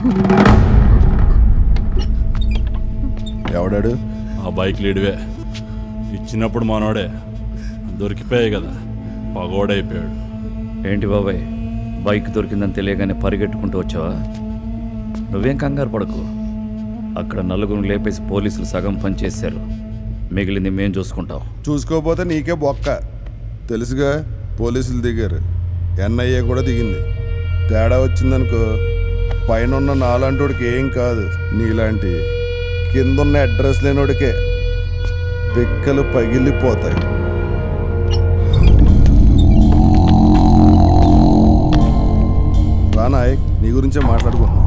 ఎవడాడు ఆ బైక్ లీడివే ఇచ్చినప్పుడు మనోడే దొరికిపోయాయి కదా పగోడైపోయాడు ఏంటి బాబాయ్ బైక్ దొరికిందని తెలియగానే పరిగెట్టుకుంటూ వచ్చావా నువ్వేం కంగారు పడకు అక్కడ నలుగురు లేపేసి పోలీసులు సగం పని చేశారు మిగిలింది మేం చూసుకుంటాం చూసుకోకపోతే నీకే బొక్క తెలుసుగా పోలీసులు దిగారు ఎన్ఐఏ కూడా దిగింది తేడా వచ్చిందనుకో పైన ఉన్న నాలాంటోడికి ఏం కాదు నీలాంటి కిందున్న అడ్రస్ లేనోడికే పిక్కలు పగిలిపోతాయి రానాయ్ నీ గురించే మాట్లాడుకుంటున్నాం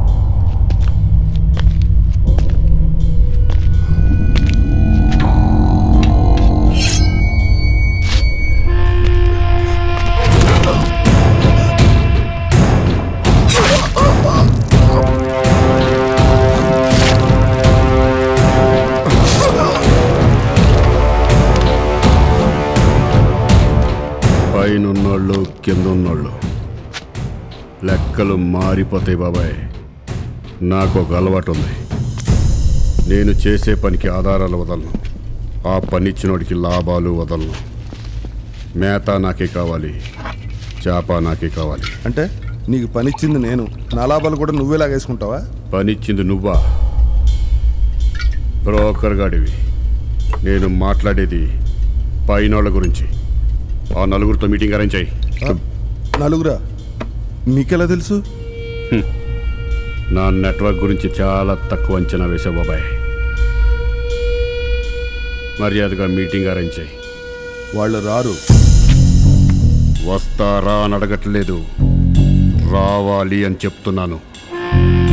పైనున్నోళ్ళు కింద ఉన్నోళ్ళు లెక్కలు మారిపోతాయి బాబాయ్ నాకు ఒక అలవాటు ఉంది నేను చేసే పనికి ఆధారాలు వదలను ఆ పని ఇచ్చినోడికి లాభాలు వదలను మేత నాకే కావాలి చేప నాకే కావాలి అంటే నీకు పనిచ్చింది నేను నా లాభాలు కూడా నువ్వే లాగేసుకుంటావా పనిచ్చింది నువ్వా బ్రోకర్ గాడివి నేను మాట్లాడేది పైనోళ్ళ గురించి ఆ నలుగురితో మీటింగ్ అరేంజ్ అయ్యి ఆ, నలుగురా నీకెలా తెలుసు నా నెట్వర్క్ గురించి చాలా తక్కువ అంచనా వేసావు బాబాయ్ మర్యాదగా మీటింగ్ అరేంజ్ చేయి వాళ్ళు రారు వస్తారా అని అడగట్లేదు రావాలి అని చెప్తున్నాను